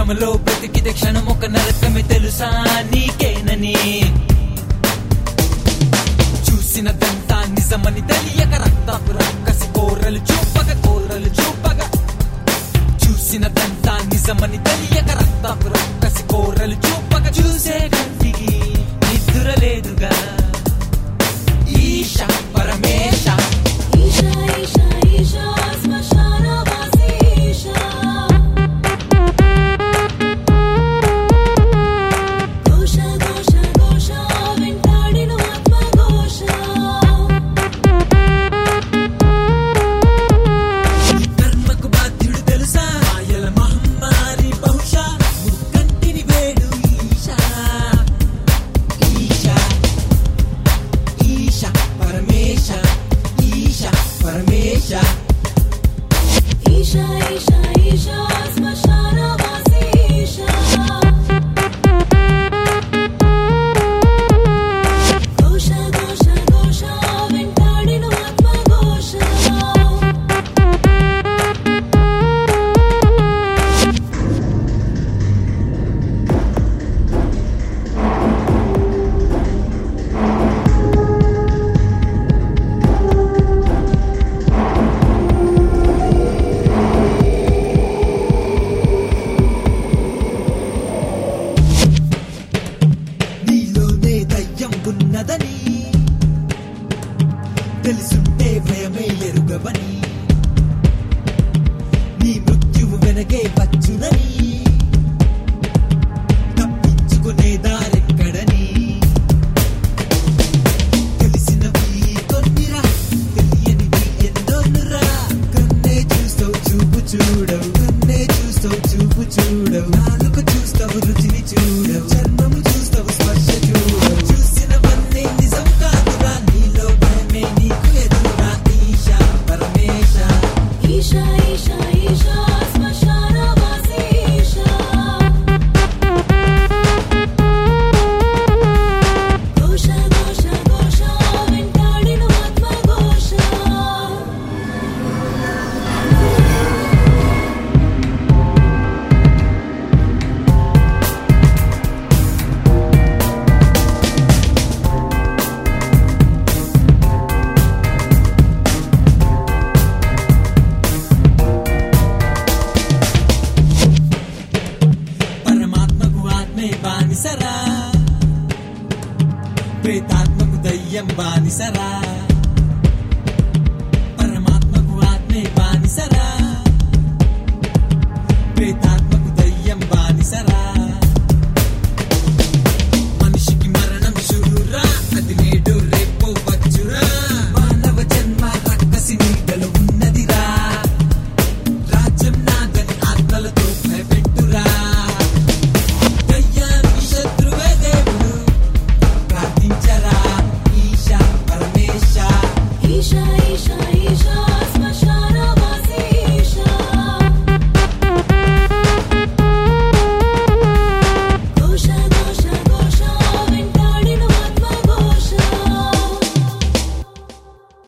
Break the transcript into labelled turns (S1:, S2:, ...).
S1: భ్రమలో బ్రతికితే క్షణం ఒక నరకమే తెలుసా నీకేనని చూసినదంతా నిజమని తెలియక రక్తపు రక్కసి కోరలు చూపగ కోరలు చూపగ చూసినదంతా నిజమని తెలియక రక్తపు రక్కసి కోరలు చూపగ చూసే కంటికి నిద్ర లేదుగా ఈశ పరమేశ
S2: ఈశా ఈశా ఈశా శ్మశానవాసి ఈశా ఘోష ఘోష ఘోష వెంటాడిను ఆత్మఘోష
S1: కర్మకు బాధ్యుడు తెలుసా మాయల మహమ్మారి బహుశా ముక్కంటిని వేడు ఈశా ఈశా ఈశ పరమేశ ఈశ పరమేశ
S2: ఈశా ఈశా ఈశా శ్మశానవాసి ఈశా ఘోష ఘోష ఘోష వెంటాడిను ఆత్మఘోష
S1: నీలోనే దయ్యం ఉన్నదని తెలుసుంటే భయమే ఎరుగవని నీ మృత్యువు వెనకే వచ్చునని తప్పించుకునే దారెక్కడని తెలిసినవి కొన్నిరా తెలియనివి ఎన్నోనురా కన్నే చూస్తావు చూపు చూడవు కన్నే చూస్తావు చూపు చూడవు నాలుగు చూస్తావు రుచిని చూడవు చర్మము చూస్తావు స్పర్శ చూడవు చూసినవన్నీ నిజం కాదురా నీలో భయమే నీకు ఎదురా ఈశా పరమేశ
S2: ఈశా ఈశా ఈశా శ్మశానవాసి ఈశా ఘోష ఘోష ఘోష వెంటాడిను ఆత్మఘోష
S1: పరమాత్మకు ఆత్మే బానిసరా ప్రేతాత్మకు దయ్యం బానిసరా పరమాత్మకు ఆత్మే బానిసరా ప్రేతా